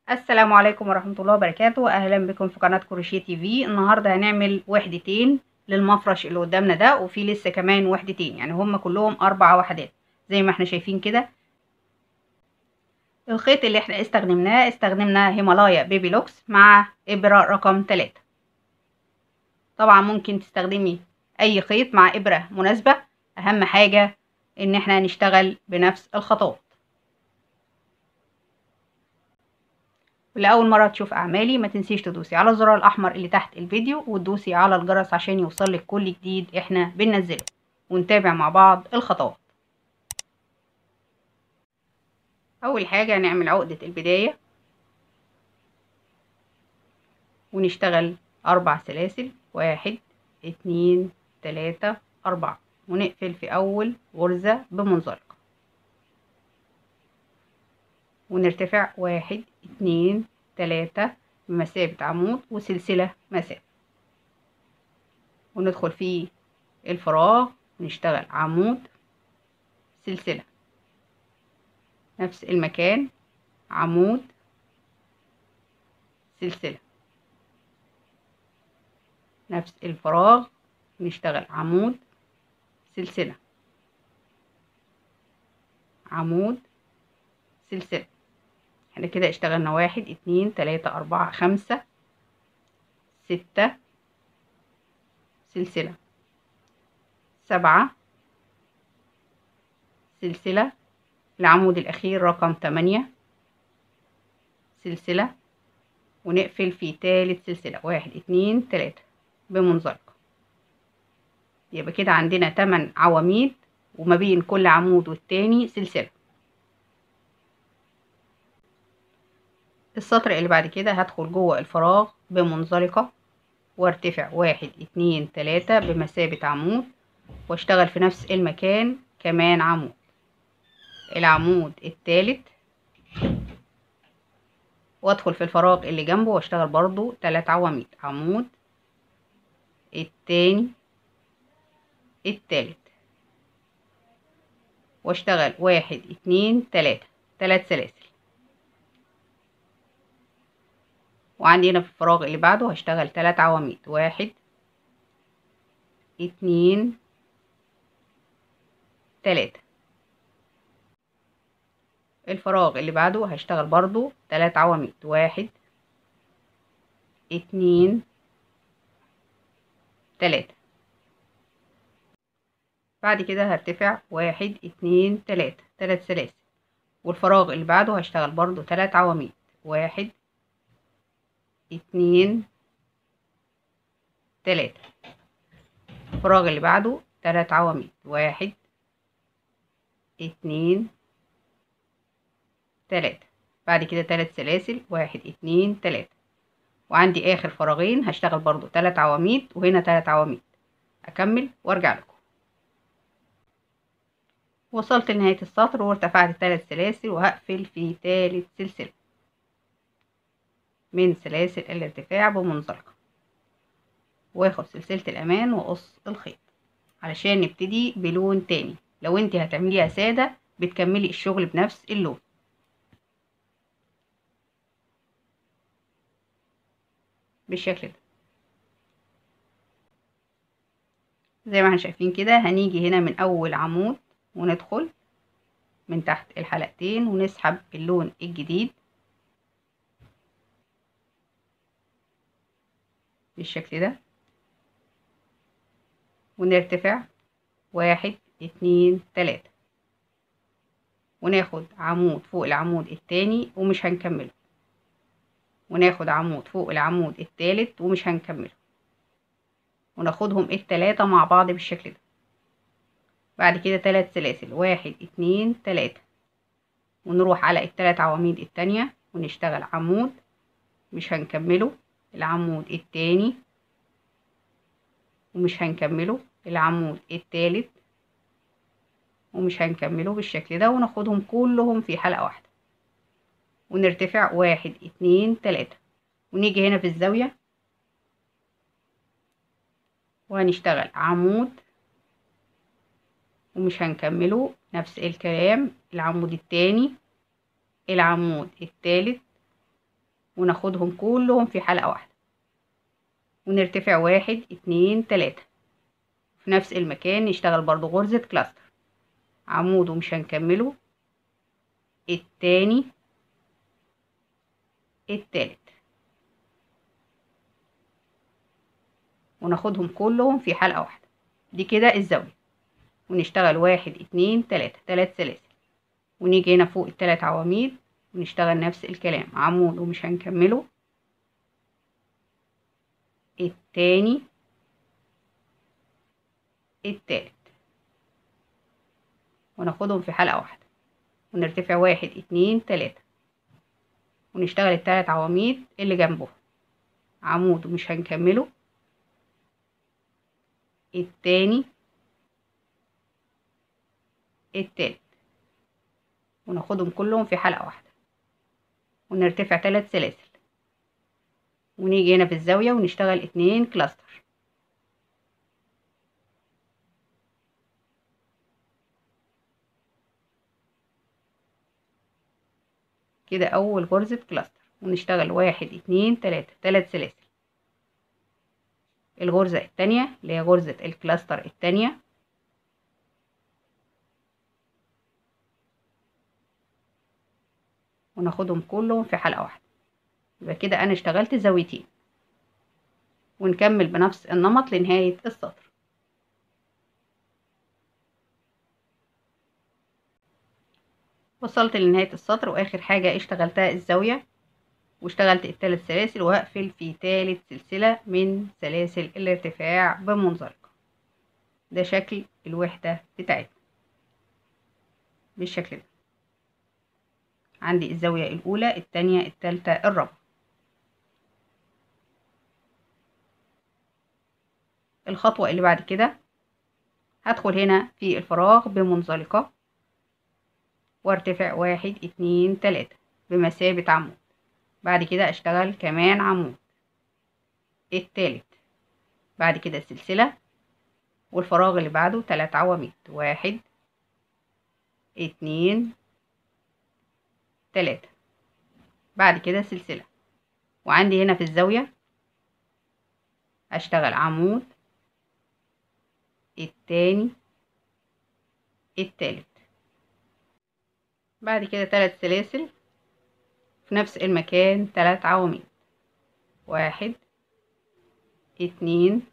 السلام عليكم ورحمة الله وبركاته أهلا بكم في قناة كروشيه تي في النهاردة هنعمل وحدتين للمفرش اللي قدامنا ده وفي لسه كمان وحدتين يعني هم كلهم أربع وحدات زي ما احنا شايفين كده الخيط اللي احنا استخدمناه استخدمنا هيمالايا بيبي لوكس مع إبرة رقم تلاتة طبعا ممكن تستخدمي أي خيط مع إبرة مناسبة أهم حاجة إن احنا نشتغل بنفس الخطوات ولأول مرة تشوف أعمالي ما تنسيش تدوسي على الزرار الأحمر اللي تحت الفيديو وتدوسي على الجرس عشان يوصلك كل جديد احنا بننزله ونتابع مع بعض الخطوات أول حاجة هنعمل عقدة البداية ونشتغل أربع سلاسل واحد اتنين تلاتة أربعة ونقفل في أول غرزة بمنزلقة ونرتفع واحد اتنين تلاتة بمثابة عمود وسلسلة مسافة وندخل في الفراغ ونشتغل عمود سلسلة نفس المكان عمود سلسلة نفس الفراغ نشتغل عمود سلسلة عمود سلسلة احنا كده اشتغلنا واحد اتنين تلاتة اربعة خمسة ستة سلسلة سبعة سلسلة العمود الاخير رقم تمانية سلسلة ونقفل في تالت سلسلة واحد اتنين تلاتة بمنزلقة يبقى كده عندنا تمن عواميد وما بين كل عمود والتاني سلسلة السطر اللي بعد كده هدخل جوه الفراغ بمنزلقة وارتفع واحد اتنين تلاتة بمثابة عمود واشتغل في نفس المكان كمان عمود العمود التالت وادخل في الفراغ اللي جنبه واشتغل برضو تلات عواميد عمود التاني التالت واشتغل واحد اتنين تلاتة تلات سلاسل وعندي هنا في الفراغ اللي بعده هشتغل تلات عواميد واحد اتنين تلاتة الفراغ اللي بعده هشتغل برضو تلات عواميد واحد اتنين تلاتة بعد كده هرتفع واحد اتنين تلاتة تلات سلاسل والفراغ اللي بعده هشتغل برضو تلات عواميد واحد اتنين تلاتة الفراغ اللي بعده تلات عواميد واحد اتنين تلاتة بعد كده تلات سلاسل واحد اتنين تلاتة وعندي اخر فراغين هشتغل برضو تلات عواميد وهنا تلات عواميد اكمل وارجع لكم وصلت لنهاية السطر وارتفعت تلات سلاسل وهقفل في تالت سلسلة من سلاسل الارتفاع بمنزلقة واخد سلسلة الامان واقص الخيط علشان نبتدي بلون تاني لو انت هتعمليها سادة بتكملي الشغل بنفس اللون بالشكل ده زي ما احنا شايفين كده هنيجي هنا من اول عمود وندخل من تحت الحلقتين ونسحب اللون الجديد بالشكل ده ونرتفع واحد اتنين تلاتة وناخد عمود فوق العمود التاني ومش هنكمله وناخد عمود فوق العمود التالت ومش هنكمله وناخدهم التلاتة مع بعض بالشكل ده بعد كده تلات سلاسل واحد اتنين تلاتة ونروح على التلات عواميد التانية ونشتغل عمود مش هنكمله العمود التاني ومش هنكمله العمود التالت ومش هنكمله بالشكل ده وناخدهم كلهم في حلقة واحدة ونرتفع واحد اتنين تلاتة ونيجي هنا في الزاوية وهنشتغل عمود ومش هنكمله نفس الكلام العمود التاني العمود التالت وناخدهم كلهم في حلقة واحدة ونرتفع واحد اتنين تلاتة في نفس المكان نشتغل برضو غرزة كلاستر عمود ومش هنكمله التاني التالت وناخدهم كلهم في حلقة واحدة دي كده الزاوية ونشتغل واحد اتنين تلاتة تلات سلاسل ونيجي هنا فوق التلات عواميد ونشتغل نفس الكلام عمود ومش هنكمله التاني التالت وناخدهم في حلقة واحدة ونرتفع واحد اتنين تلاتة ونشتغل التلات عواميد اللي جنبه عمود ومش هنكمله التاني التالت وناخدهم كلهم في حلقة واحدة ونرتفع تلات سلاسل ونيجي هنا في الزاوية ونشتغل اتنين كلاستر كده أول غرزة كلاستر ونشتغل واحد اتنين تلاتة تلات سلاسل الغرزة التانية اللي هي غرزة الكلاستر التانية وناخدهم كلهم في حلقة واحدة يبقى كده أنا اشتغلت زاويتين ونكمل بنفس النمط لنهاية السطر وصلت لنهاية السطر وآخر حاجة اشتغلتها الزاوية واشتغلت الثلاث سلاسل وهقفل في ثالث سلسلة من سلاسل الارتفاع بمنزلقة ده شكل الوحدة بتاعتنا بالشكل ده عندي الزاوية الأولى التانية التالتة الرابعة الخطوة اللي بعد كده هدخل هنا في الفراغ بمنزلقة وارتفع واحد اتنين تلاتة بمثابة عمود بعد كده اشتغل كمان عمود التالت بعد كده سلسلة والفراغ اللي بعده تلات عواميد واحد اتنين تلاتة بعد كده سلسلة وعندي هنا في الزاوية اشتغل عمود التاني التالت بعد كده تلات سلاسل في نفس المكان تلات عواميد واحد اتنين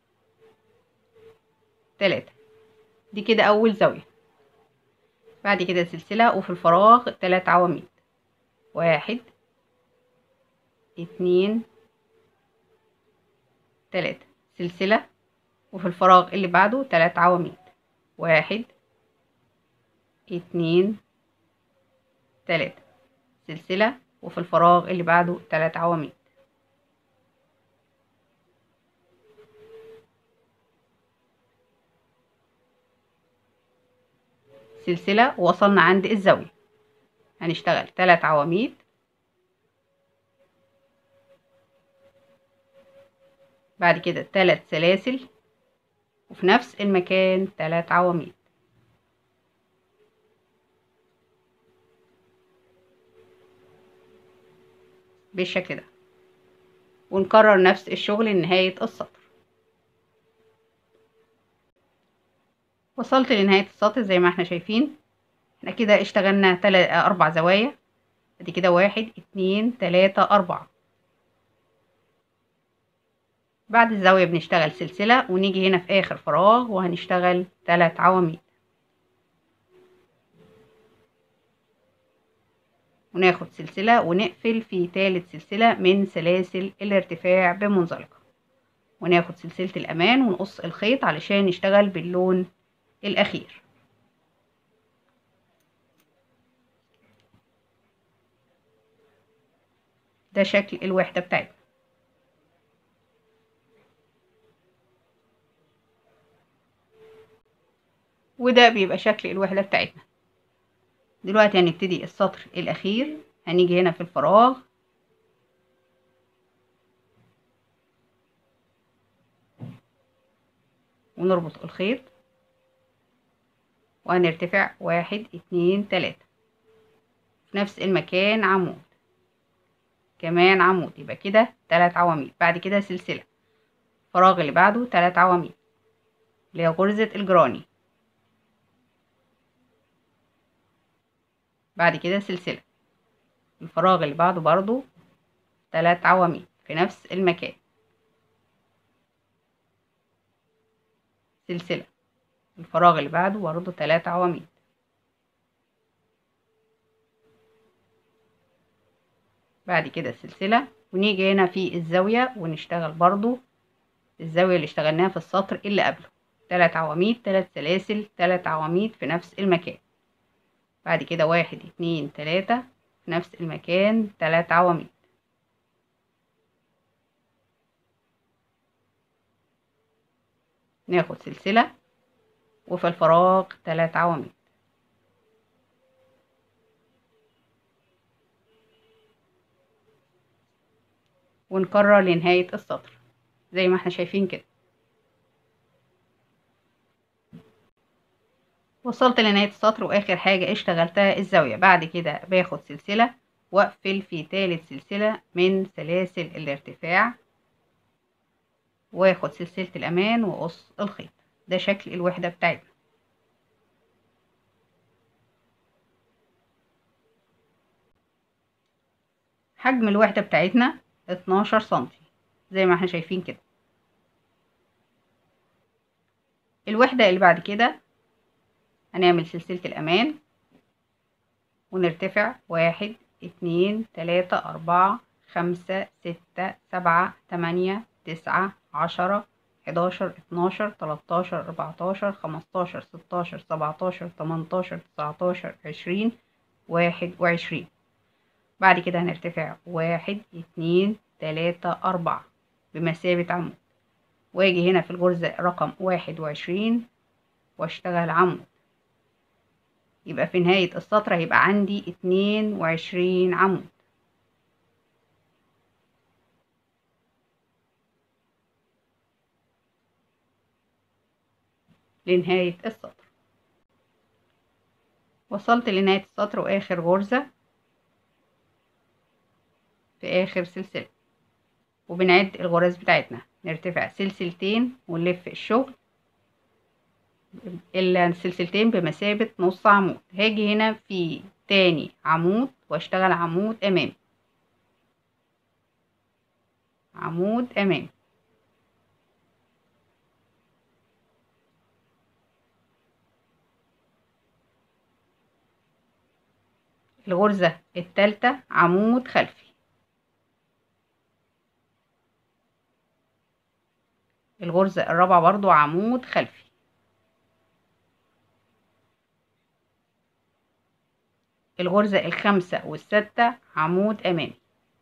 تلاتة دي كده أول زاوية بعد كده سلسلة وفي الفراغ تلات عواميد واحد اتنين تلاتة سلسلة وفي الفراغ اللي بعده تلات عواميد واحد اتنين تلاتة سلسلة وفي الفراغ اللي بعده تلات عواميد سلسلة ووصلنا عند الزاوية هنشتغل تلات عواميد بعد كده تلات سلاسل وفي نفس المكان تلات عواميد بالشكل ده ونكرر نفس الشغل لنهاية السطر وصلت لنهاية السطر زي ما احنا شايفين احنا كده اشتغلنا تلات اربع زوايا ادي كده واحد اتنين تلاتة اربعة بعد الزاوية بنشتغل سلسلة ونيجي هنا في اخر فراغ وهنشتغل تلات عواميد وناخد سلسلة ونقفل في تالت سلسلة من سلاسل الارتفاع بمنزلقة وناخد سلسلة الأمان ونقص الخيط علشان نشتغل باللون الأخير ده شكل الوحدة بتاعتنا وده بيبقى شكل الوحدة بتاعتنا دلوقتي هنبتدي السطر الأخير هنيجي هنا في الفراغ ونربط الخيط وهنرتفع واحد اتنين تلاتة في نفس المكان عمود كمان عمود يبقى كده تلات عواميد بعد كده سلسلة الفراغ اللي بعده تلات عواميد اللي هي غرزة الجراني بعد كده سلسلة الفراغ اللي بعده برضو تلات عواميد في نفس المكان سلسلة الفراغ اللي بعده برضو تلات عواميد بعد كده سلسلة ونيجي هنا في الزاوية ونشتغل برضو الزاوية اللي اشتغلناها في السطر اللي قبله تلات عواميد تلات سلاسل تلات عواميد في نفس المكان بعد كده واحد اتنين تلاتة في نفس المكان تلات عواميد ناخد سلسلة وفي الفراغ تلات عواميد ونكرر لنهاية السطر زي ما احنا شايفين كده وصلت لنهاية السطر واخر حاجة اشتغلتها الزاوية بعد كده باخد سلسلة واقفل في تالت سلسلة من سلاسل الارتفاع واخد سلسلة الامان واقص الخيط ده شكل الوحدة بتاعتنا حجم الوحدة بتاعتنا اتناشر سنتي زي ما احنا شايفين كده الوحدة اللي بعد كده هنعمل سلسلة الأمان ونرتفع واحد اتنين تلاتة أربعة خمسة ستة سبعة تمانية تسعة عشرة حداشر اتناشر تلاتاشر أربعتاشر خمستاشر ستاشر سبعتاشر تمنتاشر تسعتاشر عشرين واحد وعشرين بعد كده هنرتفع واحد اتنين تلاتة أربعة بمثابة عمود واجي هنا في الغرزة رقم واحد وعشرين واشتغل عمود يبقى في نهاية السطر هيبقى عندي اتنين وعشرين عمود لنهاية السطر وصلت لنهاية السطر وآخر غرزة في آخر سلسلة وبنعد الغرز بتاعتنا نرتفع سلسلتين ونلف الشغل السلسلتين بمثابة نص عمود هاجي هنا في تاني عمود واشتغل عمود امامي عمود امامي الغرزة التالتة عمود خلفي الغرزة الرابعة برضو عمود خلفي الغرزة الخامسة والستة عمود أمامي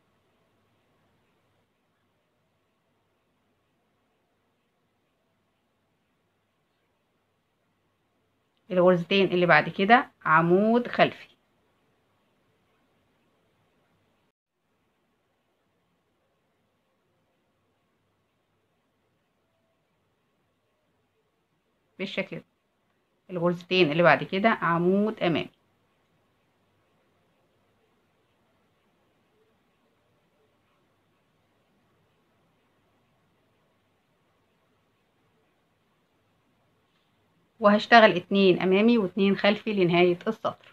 الغرزتين اللي بعد كده عمود خلفي بالشكل ده الغرزتين اللي بعد كده عمود امامي وهشتغل اتنين امامي واتنين خلفي لنهاية السطر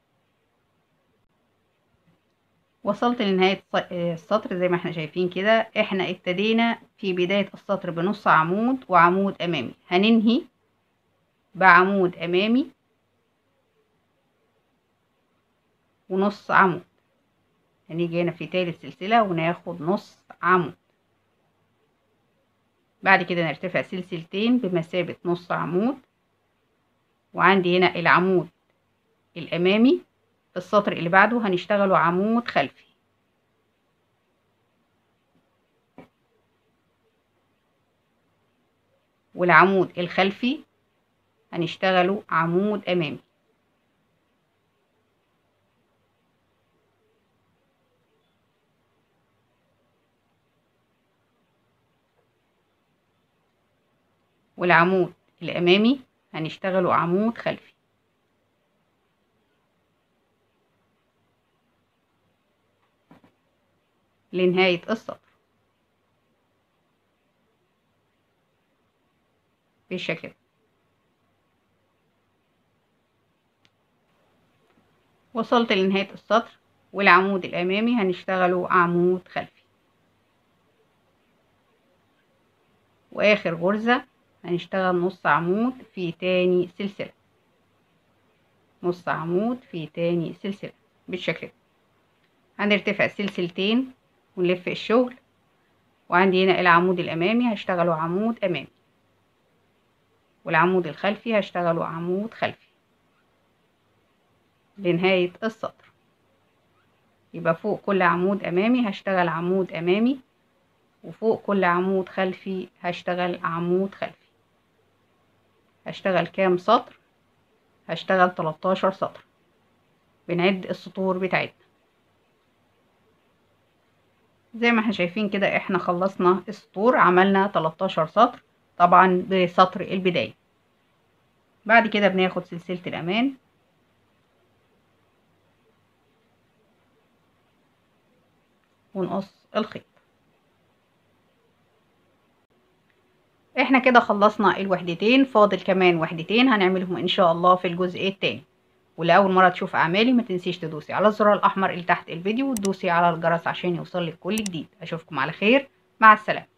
وصلت لنهاية السطر زي ما احنا شايفين كده احنا ابتدينا في بداية السطر بنص عمود وعمود امامي هننهي بعمود امامي ونص عمود هنيجي هنا في تالت سلسلة وناخد نص عمود بعد كده نرتفع سلسلتين بمثابة نص عمود وعندي هنا العمود الامامي في السطر اللي بعده هنشتغله عمود خلفي والعمود الخلفي هنشتغله عمود امامي والعمود الامامي هنشتغله عمود خلفي لنهاية السطر بالشكل ده وصلت لنهاية السطر والعمود الأمامي هنشتغله عمود خلفي وآخر غرزة هنشتغل نص عمود في تاني سلسلة نص عمود في تاني سلسلة بالشكل ده هنرتفع سلسلتين ونلف الشغل وعندي هنا العمود الأمامي هشتغله عمود أمامي والعمود الخلفي هشتغله عمود خلفي لنهاية السطر يبقى فوق كل عمود أمامي هشتغل عمود أمامي وفوق كل عمود خلفي هشتغل عمود خلفي هشتغل كام سطر هشتغل 13 سطر بنعد السطور بتاعتنا زي ما احنا شايفين كده احنا خلصنا السطور عملنا 13 سطر طبعا بسطر البداية بعد كده بناخد سلسلة الأمان ونقص الخيط احنا كده خلصنا الوحدتين فاضل كمان وحدتين هنعملهم ان شاء الله في الجزء التاني ولأول مرة تشوف أعمالي ما تنسيش تدوسي على الزرار الأحمر اللي تحت الفيديو وتدوسي على الجرس عشان يوصلك كل جديد أشوفكم على خير مع السلامة